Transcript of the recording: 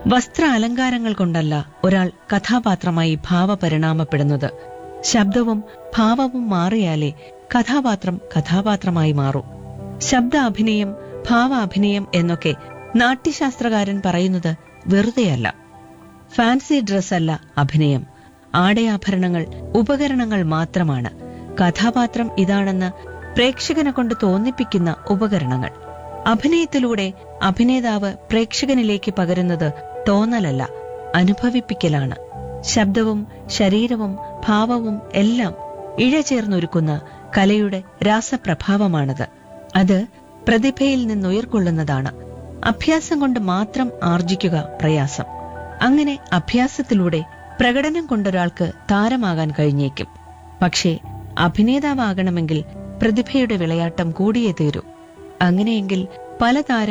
വസ്ത്ര അലങ്കാരങ്ങൾ കൊണ്ടല്ല ഒരാൾ കഥാപാത്രമായി ഭാവപരിണാമപ്പെടുന്നത് ശബ്ദവും ഭാവവും മാറിയാലേ കഥാപാത്രം കഥാപാത്രമായി മാറൂ ശബ്ദ അഭിനയം ഭാവ അഭിനയം എന്നൊക്കെ നാട്യശാസ്ത്രകാരൻ പറയുന്നത് വെറുതെയല്ല ഫാൻസി ഡ്രസ് അല്ല അഭിനയം ആടയാഭരണങ്ങൾ ഉപകരണങ്ങൾ മാത്രമാണ് കഥാപാത്രം ഇതാണെന്ന് പ്രേക്ഷകനെ കൊണ്ട് തോന്നിപ്പിക്കുന്ന ഉപകരണങ്ങൾ അഭിനയത്തിലൂടെ അഭിനേതാവ് പ്രേക്ഷകനിലേക്ക് പകരുന്നത് തോന്നലല്ല അനുഭവിപ്പിക്കലാണ് ശബ്ദവും ശരീരവും ഭാവവും എല്ലാം ഇഴചേർന്നൊരുക്കുന്ന കലയുടെ രാസപ്രഭാവമാണത് അത് പ്രതിഭയിൽ നിന്നുയർക്കൊള്ളുന്നതാണ് അഭ്യാസം കൊണ്ട് മാത്രം ആർജിക്കുക പ്രയാസം അങ്ങനെ അഭ്യാസത്തിലൂടെ പ്രകടനം കൊണ്ടൊരാൾക്ക് താരമാകാൻ കഴിഞ്ഞേക്കും പക്ഷേ അഭിനേതാവാകണമെങ്കിൽ പ്രതിഭയുടെ വിളയാട്ടം കൂടിയേ തീരൂ അങ്ങനെയെങ്കിൽ പല താര